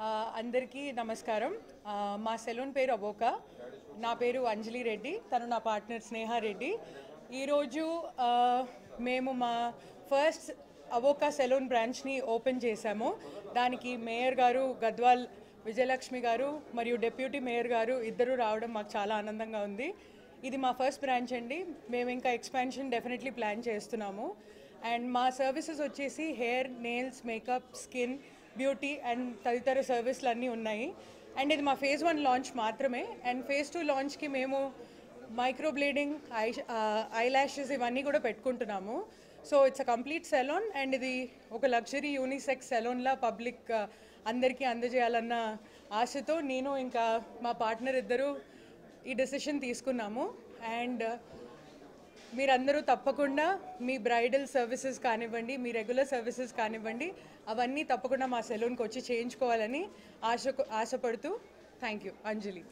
ఆ, అందరికీ నమస్కారం ఆ, మా సెలూన్ పేరు అబోకా నా పేరు అంజలి రెడ్డి తను నా పార్ట్నర్ స్నేహ రెడ్డి ఈరోజు ఆ, మేము మా ఫస్ట్ అవోకా సెలూన్ బ్రాంచ్ని ఓపెన్ చేశాము దానికి మేయర్ గారు గద్వాల్ విజయలక్ష్మి గారు మరియు డెప్యూటీ మేయర్ గారు ఇద్దరు రావడం మాకు చాలా ఆనందంగా ఉంది ఇది మా ఫస్ట్ బ్రాంచ్ అండి మేము ఇంకా ఎక్స్పాన్షన్ డెఫినెట్లీ ప్లాన్ చేస్తున్నాము అండ్ మా సర్వీసెస్ వచ్చేసి hair nails makeup skin beauty and తదితర సర్వీసులు అన్నీ ఉన్నాయి అండ్ ఇది మా ఫేజ్ వన్ లాంచ్ మాత్రమే అండ్ ఫేజ్ టూ లాంచ్కి మేము micro bleeding eye eye lashes ఇవన్నీ కూడా పెట్టుకుంటున్నాము so it's a complete salon and ఇది ఒక లగ్జరీ యూనిసెక్స్ సెలోన్లా పబ్లిక్ అందరికీ అందజేయాలన్న ఆశతో నేను ఇంకా మా పార్ట్నర్ ఇద్దరు ఈ డెసిషన్ తీసుకున్నాము అండ్ మీరందరూ తప్పకుండా మీ బ్రైడల్ సర్వీసెస్ కానివ్వండి మీ రెగ్యులర్ సర్వీసెస్ కానివ్వండి అవన్నీ తప్పకుండా మా సెలూన్కి వచ్చి చేయించుకోవాలని ఆశ ఆశపడుతూ థ్యాంక్ యూ అంజలి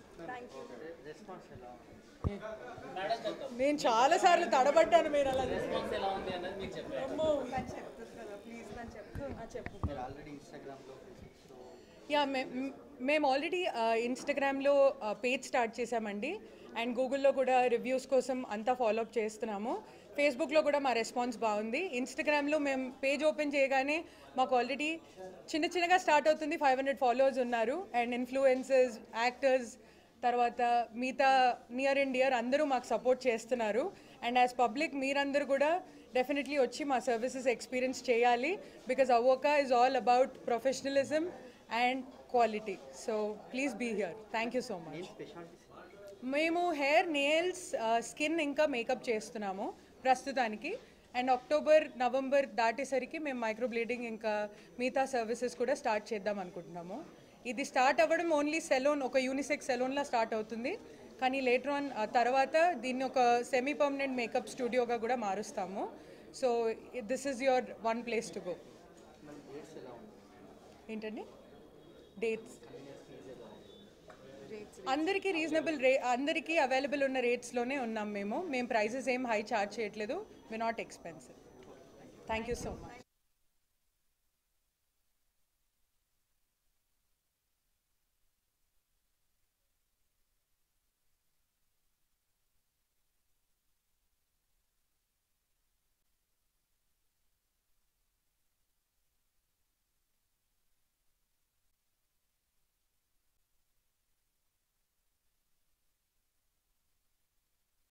నేను చాలాసార్లు తడబడ్డాను మీరు అలా రెస్పాన్స్ ఎలా ఉంది అన్నది మీకు చెప్పారు అమ్మో. మీరు ఆల్రెడీ ఇన్స్టాగ్రామ్లో సో యా మే మేము ఆల్రెడీ ఇన్స్టాగ్రామ్లో పేజ్ స్టార్ట్ చేసామండి అండ్ గూగుల్లో కూడా రివ్యూస్ కోసం అంతా ఫాలోఅప్ చేస్తున్నాము ఫేస్బుక్లో కూడా మా రెస్పాన్స్ బాగుంది ఇన్స్టాగ్రామ్లో మేము పేజ్ ఓపెన్ చేయగానే మాకు ఆల్రెడీ చిన్న చిన్నగా స్టార్ట్ అవుతుంది ఫైవ్ హండ్రెడ్ ఫాలోవర్స్ ఉన్నారు అండ్ ఇన్ఫ్లుయెన్సర్స్ యాక్టర్స్ తర్వాత మిగతా నియర్ అండ్ డియర్ అందరూ మాకు సపోర్ట్ చేస్తున్నారు అండ్ యాజ్ పబ్లిక్ మీరందరూ కూడా డెఫినెట్లీ వచ్చి మా సర్వీసెస్ ఎక్స్పీరియన్స్ చేయాలి because Avoka is all about professionalism and quality so please be here thank you so much specialities మేము హెయిర్ నెయిల్స్ స్కిన్ ఇంకా మేకప్ చేస్తున్నాము ప్రస్తుతానికి అండ్ అక్టోబర్ నవంబర్ దాటేసరికి మేము మైక్రో బ్లీడింగ్ ఇంకా మిగతా సర్వీసెస్ కూడా స్టార్ట్ చేద్దాం అనుకుంటున్నాము ఇది స్టార్ట్ అవ్వడం ఓన్లీ సెలోన్ ఒక యూనిసెక్ సెలోన్లా స్టార్ట్ అవుతుంది కానీ లేటర్ ఆన్ తర్వాత దీన్ని ఒక సెమీ పర్మనెంట్ మేకప్ స్టూడియోగా కూడా మారుస్తాము so this is your one place to go ఏంటండి డేట్స్ అందరికీ రీజనబుల్ రే అందరికీ అవైలబుల్ ఉన్న రేట్స్లోనే ఉన్నాం మేము మేము ప్రైజెస్ ఏం హై చార్జ్ చేయట్లేదు we not expensive thank you so much